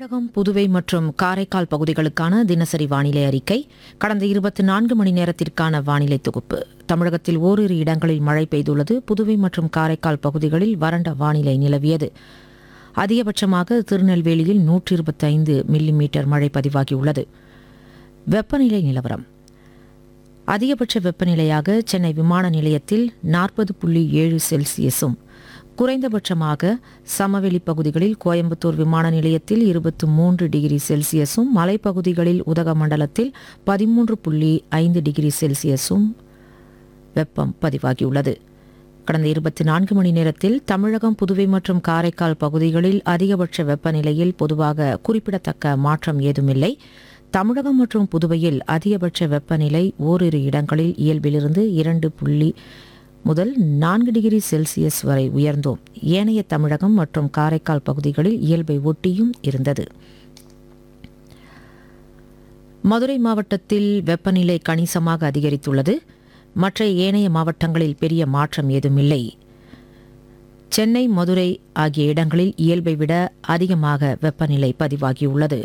தமிழகம் புதுவை மற்றும் காரைக்கால் பகுதிகளுக்கான தினசரி வானிலை அறிக்கை கடந்த இருபத்தி நான்கு மணி நேரத்திற்கான வானிலை தொகுப்பு தமிழகத்தில் ஓரிரு இடங்களில் மழை பெய்துள்ளது புதுவை மற்றும் காரைக்கால் பகுதிகளில் வறண்ட வானிலை நிலவியது அதிகபட்சமாக திருநெல்வேலியில் நூற்றி இருபத்தைந்து மில்லிமீட்டர் மழை பதிவாகியுள்ளது வெப்பநிலை நிலவரம் அதிகபட்ச வெப்பநிலையாக சென்னை விமான நிலையத்தில் நாற்பது புள்ளி ஏழு செல்சியஸும் குறைந்தபட்சமாக சமவெளி பகுதிகளில் கோயம்புத்தூர் விமான நிலையத்தில் இருபத்தி மூன்று டிகிரி செல்சியஸும் மலைப்பகுதிகளில் உதகமண்டலத்தில் பதிமூன்று புள்ளி ஐந்து டிகிரி செல்சியஸும் வெப்பம் பதிவாகியுள்ளது கடந்த இருபத்தி நான்கு மணி நேரத்தில் தமிழகம் புதுவை மற்றும் காரைக்கால் பகுதிகளில் அதிகபட்ச வெப்பநிலையில் பொதுவாக குறிப்பிடத்தக்க மாற்றம் ஏதுமில்லை தமிழகம் மற்றும் புதுவையில் அதிகபட்ச வெப்பநிலை ஓரிரு இடங்களில் இயல்பிலிருந்து இரண்டு புள்ளி முதல் நான்கு டிகிரி செல்சியஸ் வரை உயர்ந்தோம் ஏனைய தமிழகம் மற்றும் காரைக்கால் பகுதிகளில் இயல்பை ஒட்டியும் இருந்தது மதுரை மாவட்டத்தில் வெப்பநிலை கணிசமாக அதிகரித்துள்ளது மற்ற ஏனைய மாவட்டங்களில் பெரிய மாற்றம் ஏதுமில்லை சென்னை மதுரை ஆகிய இடங்களில் இயல்பை விட அதிகமாக வெப்பநிலை பதிவாகியுள்ளது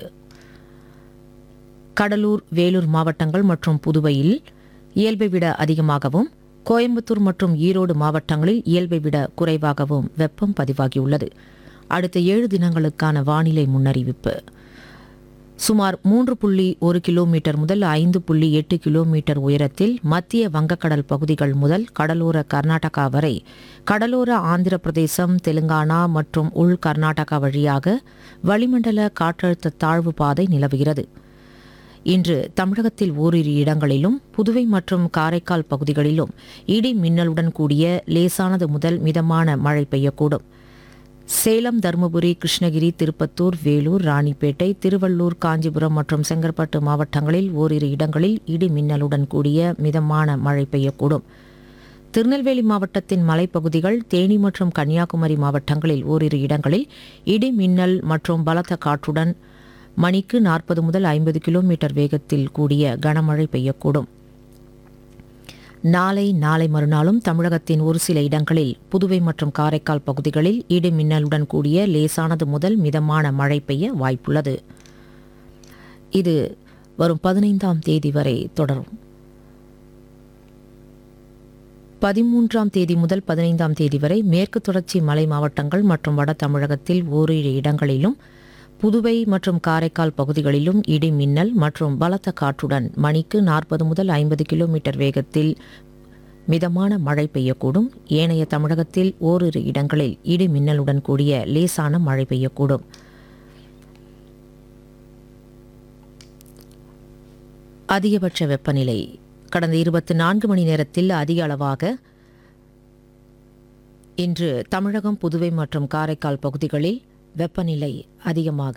கடலூர் வேலூர் மாவட்டங்கள் மற்றும் புதுவையில் இயல்பை விட அதிகமாகவும் கோயம்புத்தூர் மற்றும் ஈரோடு மாவட்டங்களில் இயல்பை விட குறைவாகவும் வெப்பம் பதிவாகியுள்ளது அடுத்த ஏழு தினங்களுக்கான வானிலை முன்னறிவிப்பு சுமார் மூன்று புள்ளி ஒரு கிலோமீட்டர் முதல் ஐந்து புள்ளி எட்டு கிலோமீட்டர் உயரத்தில் மத்திய வங்கக்கடல் பகுதிகள் முதல் கடலோர கர்நாடகா வரை கடலோர ஆந்திர பிரதேசம் தெலுங்கானா மற்றும் உள் கர்நாடகா வழியாக வளிமண்டல காற்றழுத்த தாழ்வு பாதை நிலவுகிறது இன்று தமிழகத்தில் ஓரிரு இடங்களிலும் புதுவை மற்றும் காரைக்கால் பகுதிகளிலும் இடி மின்னலுடன் கூடிய லேசானது முதல் மிதமான மழை பெய்யக்கூடும் சேலம் தருமபுரி கிருஷ்ணகிரி திருப்பத்தூர் வேலூர் ராணிப்பேட்டை திருவள்ளூர் காஞ்சிபுரம் மற்றும் செங்கற்பட்டு மாவட்டங்களில் ஓரிரு இடங்களில் இடி மின்னலுடன் கூடிய மிதமான மழை பெய்யக்கூடும் திருநெல்வேலி மாவட்டத்தின் மலைப்பகுதிகள் தேனி மற்றும் கன்னியாகுமரி மாவட்டங்களில் ஓரிரு இடங்களில் இடி மின்னல் மற்றும் பலத்த காற்றுடன் மணிக்கு நாற்பது முதல் ஐம்பது கிலோமீட்டர் வேகத்தில் கூடிய கனமழை பெய்யக்கூடும் நாளை நாளை மறுநாளும் தமிழகத்தின் ஒரு சில இடங்களில் புதுவை மற்றும் காரைக்கால் பகுதிகளில் இடி மின்னலுடன் கூடிய லேசானது முதல் மிதமான மழை பெய்ய வாய்ப்புள்ளது இது வரும் பதினைந்தாம் தேதி வரை தொடரும் பதிமூன்றாம் தேதி முதல் பதினைந்தாம் தேதி வரை மேற்கு தொடர்ச்சி மலை மாவட்டங்கள் மற்றும் வட தமிழகத்தில் ஓரிரு இடங்களிலும் புதுவை மற்றும் காரைக்கால் பகுதிகளிலும் இடி மின்னல் மற்றும் பலத்த காற்றுடன் மணிக்கு நாற்பது முதல் ஐம்பது கிலோமீட்டர் வேகத்தில் மிதமான மழை பெய்யக்கூடும் ஏனைய தமிழகத்தில் ஓரிரு இடங்களில் இடி மின்னலுடன் கூடிய லேசான மழை பெய்யக்கூடும் அதிகபட்ச வெப்பநிலை கடந்த இருபத்தி நான்கு மணி நேரத்தில் அதிக அளவாக இன்று தமிழகம் புதுவை மற்றும் காரைக்கால் பகுதிகளில் வெப்பநிலை அதிகமாக